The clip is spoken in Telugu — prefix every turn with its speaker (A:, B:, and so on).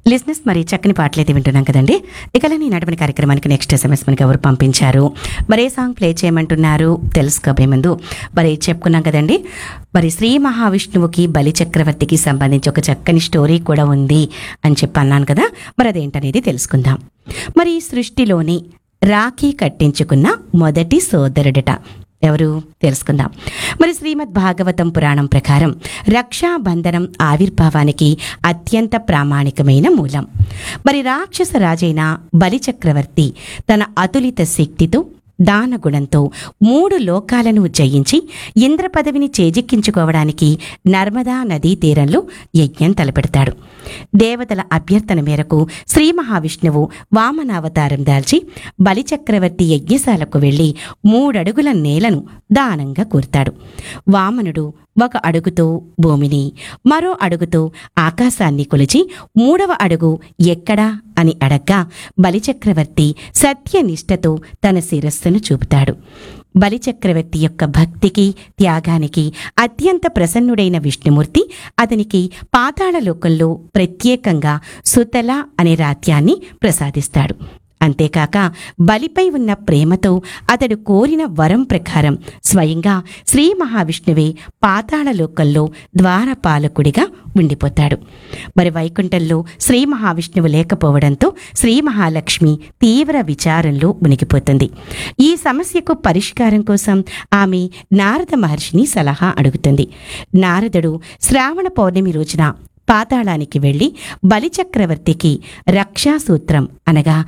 A: లిజినెస్ మరి చక్కని పాటలైతే వింటున్నాం కదండి ఇక నీ నడపని కార్యక్రమానికి నెక్స్ట్ ఎస్ఎంఎస్ మనకి ఎవరు పంపించారు మరి ఏ సాంగ్ ప్లే చేయమంటున్నారు తెలుసుకోబోయే ముందు మరి చెప్పుకున్నాం కదండి మరి శ్రీ మహావిష్ణువుకి బలి చక్రవర్తికి సంబంధించి ఒక చక్కని స్టోరీ కూడా ఉంది అని చెప్పి అన్నాను కదా మరి అదేంటనేది తెలుసుకుందాం మరి ఈ సృష్టిలోని రాఖీ కట్టించుకున్న మొదటి సోదరుడట ఎవరు తెలుసుకుందాం మరి శ్రీమద్ భాగవతం పురాణం ప్రకారం రక్షాబంధనం ఆవిర్భావానికి అత్యంత ప్రామాణికమైన మూలం మరి రాక్షస రాజైన బలిచక్రవర్తి తన అతులిత శక్తితో దానగుణంతో మూడు లోకాలను జయించి ఇంద్ర పదవిని చేజిక్కించుకోవడానికి నర్మదా నదీ తీరంలో యజ్ఞం తలపెడతాడు దేవతల అభ్యర్థన మేరకు శ్రీ మహావిష్ణువు వామనావతారం దాల్చి బలిచక్రవర్తి యజ్ఞశాలకు వెళ్లి మూడడుగుల నేలను దానంగా కోరుతాడు వామనుడు ఒక అడుగుతో భూమిని మరో అడుగుతో ఆకాశాన్ని కొలిచి మూడవ అడుగు ఎక్కడా అని అడగ్గా బలిచక్రవర్తి సత్యనిష్టతో తన శిరస్సును చూపుతాడు బలిచక్రవర్తి యొక్క భక్తికి త్యాగానికి అత్యంత ప్రసన్నుడైన విష్ణుమూర్తి అతనికి పాతాళ లోకంలో ప్రత్యేకంగా సుతల అనే రాత్యాన్ని ప్రసాదిస్తాడు అంతేకాక బలిపై ఉన్న ప్రేమతో అతడు కోరిన వరం ప్రకారం స్వయంగా శ్రీ మహావిష్ణువే పాతాళ లోకంలో ద్వారపాలకుడిగా ఉండిపోతాడు మరి వైకుంఠంలో శ్రీ మహావిష్ణువు లేకపోవడంతో శ్రీ మహాలక్ష్మి తీవ్ర విచారంలో మునిగిపోతుంది ఈ సమస్యకు పరిష్కారం కోసం ఆమె నారద మహర్షిని సలహా అడుగుతుంది నారదుడు శ్రావణ పౌర్ణమి రోజున పాతాళానికి వెళ్లి బలిచక్రవర్తికి రక్షాసూత్రం అనగా